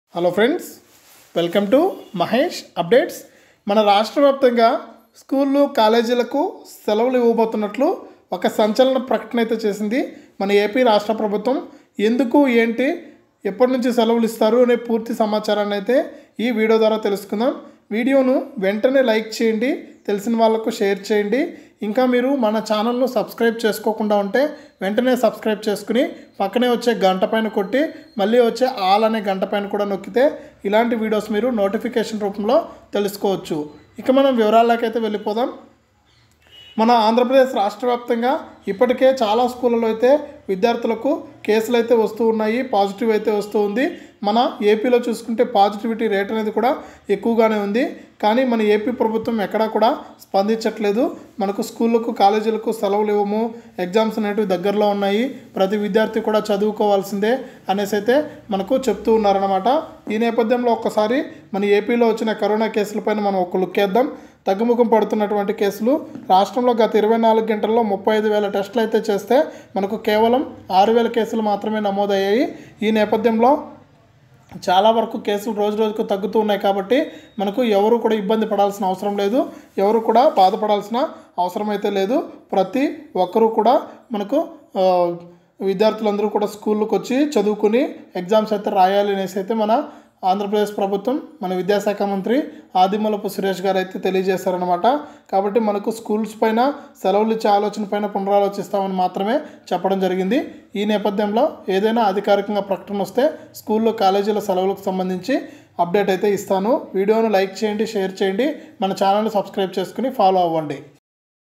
hello friends welcome to Mahesh updates మన రాష్ట్ర వ్యాప్తంగా స్కూళ్ళు కాలేజీలకు సెలవులు ఇవ్వబోతున్నట్లు ఒక సంచలన ప్రకటన అయితే చేసింది మన ఏపీ రాష్ట్ర ప్రభుత్వం ఎందుకు ఏంటి ఎప్పటి నుంచి సెలవులు ఇస్తారు అనే పూర్తి సమాచారాన్ని అయితే ఈ వీడియో ద్వారా తెలుసుకుందాం వీడియోను వెంటనే లైక్ చేయండి తెలిసిన వాళ్ళకు షేర్ చేయండి ఇంకా మీరు మన ఛానల్ను సబ్స్క్రైబ్ చేసుకోకుండా ఉంటే వెంటనే సబ్స్క్రైబ్ చేసుకుని పక్కనే వచ్చే గంట పైన కొట్టి మళ్ళీ వచ్చే ఆల్ అనే గంట పైన కూడా నొక్కితే ఇలాంటి వీడియోస్ మీరు నోటిఫికేషన్ రూపంలో తెలుసుకోవచ్చు ఇక మనం వివరాలకైతే వెళ్ళిపోదాం మన ఆంధ్రప్రదేశ్ రాష్ట్ర వ్యాప్తంగా ఇప్పటికే చాలా స్కూళ్ళలో అయితే విద్యార్థులకు కేసులు అయితే వస్తూ ఉన్నాయి పాజిటివ్ అయితే వస్తూ ఉంది మన ఏపీలో చూసుకుంటే పాజిటివిటీ రేట్ అనేది కూడా ఎక్కువగానే ఉంది కానీ మన ఏపీ ప్రభుత్వం ఎక్కడా కూడా స్పందించట్లేదు మనకు స్కూళ్ళకు కాలేజీలకు సెలవులు ఇవ్వము ఎగ్జామ్స్ అనేటివి దగ్గరలో ఉన్నాయి ప్రతి విద్యార్థి కూడా చదువుకోవాల్సిందే అనేసి అయితే మనకు చెప్తూ ఉన్నారనమాట ఈ నేపథ్యంలో ఒక్కసారి మన ఏపీలో వచ్చిన కరోనా కేసులపైన మనం ఒక లుక్ వేద్దాం తగ్గుముఖం పడుతున్నటువంటి కేసులు రాష్ట్రంలో గత ఇరవై నాలుగు గంటల్లో ముప్పై ఐదు వేల టెస్టులు అయితే చేస్తే మనకు కేవలం ఆరు వేల కేసులు మాత్రమే నమోదయ్యాయి ఈ నేపథ్యంలో చాలా వరకు కేసులు రోజు రోజుకు తగ్గుతూ ఉన్నాయి కాబట్టి మనకు ఎవరు కూడా ఇబ్బంది పడాల్సిన అవసరం లేదు ఎవరు కూడా బాధపడాల్సిన అవసరం అయితే లేదు ప్రతి ఒక్కరూ కూడా మనకు ఆ, విద్యార్థులందరూ కూడా స్కూళ్ళకి వచ్చి చదువుకుని ఎగ్జామ్స్ అయితే రాయాలి అనేసి అయితే మన ఆంధ్రప్రదేశ్ ప్రభుత్వం మన విద్యాశాఖ మంత్రి ఆదిమూలపు సురేష్ గారు అయితే తెలియజేశారనమాట కాబట్టి మనకు స్కూల్స్ పైన సెలవులు ఇచ్చే ఆలోచన పైన పునరాలోచిస్తామని మాత్రమే చెప్పడం జరిగింది ఈ నేపథ్యంలో ఏదైనా అధికారికంగా ప్రకటన వస్తే స్కూల్లో కాలేజీల సెలవులకు సంబంధించి అప్డేట్ అయితే ఇస్తాను వీడియోను లైక్ చేయండి షేర్ చేయండి మన ఛానల్ని సబ్స్క్రైబ్ చేసుకుని ఫాలో అవ్వండి